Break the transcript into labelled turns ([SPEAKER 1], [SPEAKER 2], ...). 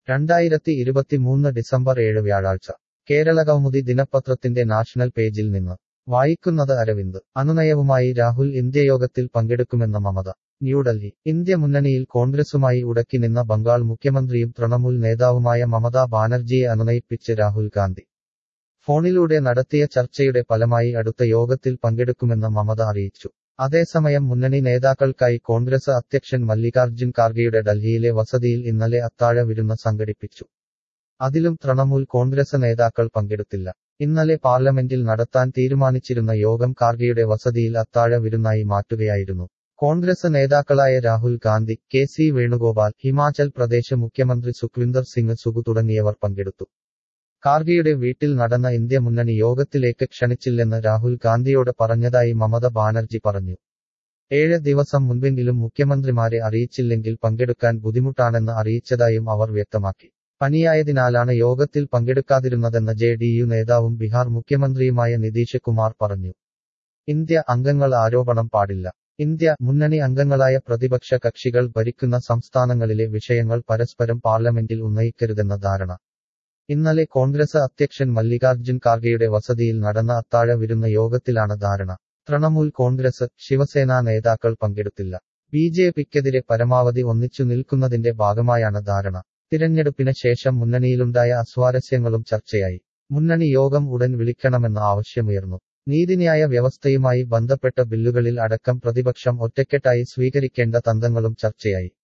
[SPEAKER 1] രണ്ടായിരത്തി ഇരുപത്തിമൂന്ന് ഡിസംബർ ഏഴ് വ്യാഴാഴ്ച കേരളകൗമുദി ദിനപത്രത്തിന്റെ നാഷണൽ പേജിൽ നിന്ന് വായിക്കുന്നത് അരവിന്ദ് അനുനയവുമായി രാഹുൽ ഇന്ത്യയോഗത്തിൽ പങ്കെടുക്കുമെന്ന മമത ന്യൂഡൽഹി ഇന്ത്യ മുന്നണിയിൽ കോൺഗ്രസുമായി ഉടക്കി നിന്ന ബംഗാൾ മുഖ്യമന്ത്രിയും തൃണമൂൽ നേതാവുമായ മമതാ ബാനർജിയെ അനുനയിപ്പിച്ച് രാഹുൽ ഗാന്ധി ഫോണിലൂടെ നടത്തിയ ചർച്ചയുടെ ഫലമായി അടുത്ത യോഗത്തിൽ പങ്കെടുക്കുമെന്ന് മമത അറിയിച്ചു അതേസമയം മുന്നണി നേതാക്കൾക്കായി കോൺഗ്രസ് അധ്യക്ഷൻ മല്ലികാർജ്ജുൻ ഖാർഗെയുടെ ഡൽഹിയിലെ വസതിയിൽ ഇന്നലെ അത്താഴ വിരുന്ന് സംഘടിപ്പിച്ചു അതിലും തൃണമൂൽ കോൺഗ്രസ് നേതാക്കൾ പങ്കെടുത്തില്ല ഇന്നലെ പാർലമെന്റിൽ നടത്താൻ തീരുമാനിച്ചിരുന്ന യോഗം ഖാർഗെയുടെ വസതിയിൽ അത്താഴ വിരുന്നായി മാറ്റുകയായിരുന്നു കോൺഗ്രസ് നേതാക്കളായ രാഹുൽ ഗാന്ധി കെ സി വേണുഗോപാൽ ഹിമാചൽ പ്രദേശ് മുഖ്യമന്ത്രി സുഖ്വിന്ദർ സിംഗ് സുഖു തുടങ്ങിയവർ പങ്കെടുത്തു ഖാർഗെയുടെ വീട്ടിൽ നടന്ന ഇന്ത്യ മുന്നണി യോഗത്തിലേക്ക് ക്ഷണിച്ചില്ലെന്ന് രാഹുൽ ഗാന്ധിയോട് പറഞ്ഞതായി മമത ബാനർജി പറഞ്ഞു ഏഴ് ദിവസം മുൻപെങ്കിലും മുഖ്യമന്ത്രിമാരെ അറിയിച്ചില്ലെങ്കിൽ പങ്കെടുക്കാൻ ബുദ്ധിമുട്ടാണെന്ന് അറിയിച്ചതായും അവർ വ്യക്തമാക്കി പനിയായതിനാലാണ് യോഗത്തിൽ പങ്കെടുക്കാതിരുന്നതെന്ന് ജെ ഡി യു നേതാവും ബീഹാർ മുഖ്യമന്ത്രിയുമായ നിതീഷ് കുമാർ പറഞ്ഞു ഇന്ത്യ അംഗങ്ങൾ ആരോപണം പാടില്ല ഇന്ത്യ മുന്നണി അംഗങ്ങളായ പ്രതിപക്ഷ കക്ഷികൾ ഭരിക്കുന്ന സംസ്ഥാനങ്ങളിലെ വിഷയങ്ങൾ പരസ്പരം പാർലമെന്റിൽ ഉന്നയിക്കരുതെന്ന ധാരണ ഇന്നലെ കോൺഗ്രസ് അധ്യക്ഷൻ മല്ലികാർജ്ജുൻ ഖാർഗെയുടെ വസതിയിൽ നടന്ന അത്താഴ വിരുന്ന യോഗത്തിലാണ് ധാരണ തൃണമൂൽ കോൺഗ്രസ് ശിവസേന നേതാക്കൾ പങ്കെടുത്തില്ല ബി ജെ പിക്കെതിരെ പരമാവധി ഒന്നിച്ചു നിൽക്കുന്നതിന്റെ ഭാഗമായാണ് ധാരണ തിരഞ്ഞെടുപ്പിന് ശേഷം മുന്നണിയിലുണ്ടായ അസ്വാരസ്യങ്ങളും ചർച്ചയായി മുന്നണി യോഗം ഉടൻ വിളിക്കണമെന്ന ആവശ്യമുയർന്നു നീതിന്യായ വ്യവസ്ഥയുമായി ബന്ധപ്പെട്ട ബില്ലുകളിൽ അടക്കം പ്രതിപക്ഷം ഒറ്റക്കെട്ടായി സ്വീകരിക്കേണ്ട തന്ത്രങ്ങളും ചർച്ചയായി